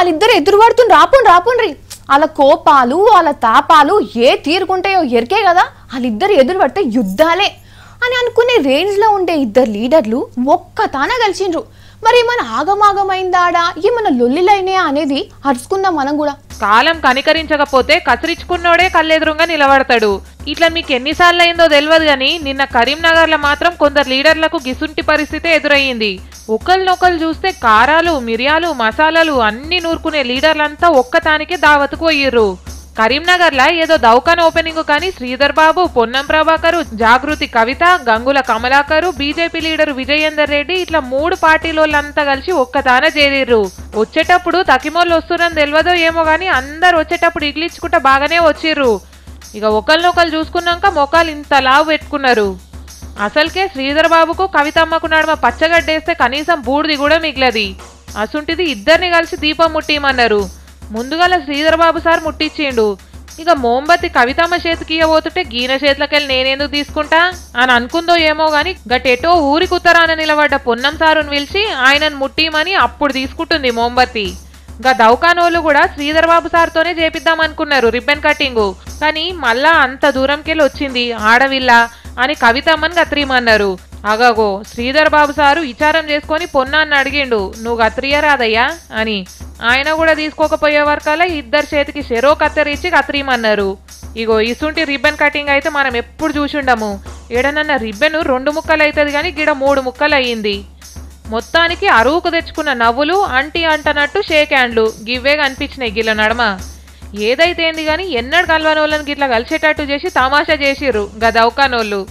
వాళ్ళిద్దరు ఎదురు పడుతుని రాపుండ్రి రాపుండ్రి వాళ్ళ కోపాలు వాళ్ళ తాపాలు ఏ తీరుకుంటాయో ఎరికే కదా వాళ్ళిద్దరు ఎదురు పడితే యుద్ధాలే అని అనుకునే రేంజ్లో ఉండే ఇద్దరు లీడర్లు ఒక్క తాన కలిసిండ్రు మరి ఏమైనా ఆగమాగమైందాడా ఏమైనా లొల్లిలైనాయా అనేది అరుచుకుందాం మనం కూడా కాలం కనికరించకపోతే కసిరించుకున్నోడే కళ్ళెదురుగా నిలబడతాడు ఇట్లా మీకు ఎన్నిసార్లు అయిందో తెలియదు గాని నిన్న కరీంనగర్లో మాత్రం కొందరు లీడర్లకు గిసుంటి పరిస్థితి ఎదురయ్యింది ఒకళ్ళనొకళ్ళు చూస్తే కారాలు మిరియాలు మసాలాలు అన్ని నూరుకునే లీడర్లంతా ఒక్కతానికే దావతుకు పోయిర్రు కరీంనగర్లో ఏదో దౌకాన్ ఓపెనింగ్ కానీ శ్రీధర్ బాబు పొన్నం ప్రభాకరు జాగృతి కవిత గంగుల కమలాకరు బీజేపీ లీడర్ విజయేందర్ రెడ్డి ఇట్లా మూడు పార్టీలోళ్ళంతా కలిసి ఒక్కతాన చేరిర్రు వచ్చేటప్పుడు తకిమోళ్ళు వస్తురని తెలియదో ఏమో గానీ అందరు వచ్చేటప్పుడు ఇగిలించుకుంటా బాగానే వచ్చిర్రు ఇక ఒకళ్ళనొకళ్ళు చూసుకున్నాక మొఖాలు ఇంత లావు పెట్టుకున్నారు అసలుకే శ్రీధర్ బాబుకు కవితమ్మకు నడుమ పచ్చగడ్డేస్తే కనీసం బూడిది కూడా మిగిలది అసుంటిది ఇద్దరిని కలిసి దీపం ముట్టియమన్నారు ముందుగల శ్రీధర్ బాబు సార్ ముట్టించిండు ఇక మోంబత్తి కవితమ్మ చేతికి ఇవ్వబోతుంటే గీన చేతులకెళ్ళి నేనెందుకు తీసుకుంటా అని అనుకుందో ఏమో గాని గటెటో ఊరికి ఉత్తరాన నిలబడ్డ పొన్నం సారుని పిలిచి ఆయనను ముట్టియమని అప్పుడు తీసుకుంటుంది మోంబత్తి గా దౌకానోళ్ళు కూడా శ్రీధర్ బాబు సార్తోనే చేపిద్దాం అనుకున్నారు రిబ్బన్ కటింగ్ కానీ మళ్ళా అంత దూరంకెళ్ళి వచ్చింది ఆడవిల్ల అని కవితమ్మని గత్రియమన్నారు అగగో శ్రీధర్ బాబు సారు విచారం చేసుకొని పొన్నాన్ని అడిగిండు నువ్వు గత్రియరాదయ్యా అని ఆయన కూడా తీసుకోకపోయే వరకల్లా ఇద్దరు చేతికి చెరో కత్తెర ఇచ్చి కత్రియమన్నారు ఇగో ఇసుంటి రిబ్బన్ కటింగ్ అయితే మనం ఎప్పుడు చూసిండము ఏడనన్న రిబ్బన్ రెండు ముక్కలు అవుతుంది కానీ గిడ మూడు ముక్కలు అయ్యింది మొత్తానికి అరువుకు తెచ్చుకున్న నవ్వులు అంటి అంటనట్టు షేక్ హ్యాండ్లు గివ్వే కనిపించినాయి గిల్ల నడమ ఏదైతే ఏంది కానీ ఎన్నడు కలవని వాళ్ళని గిట్లా కలిసేటట్టు చేసి తమాషా చేసిర్రు గదౌకానోళ్ళు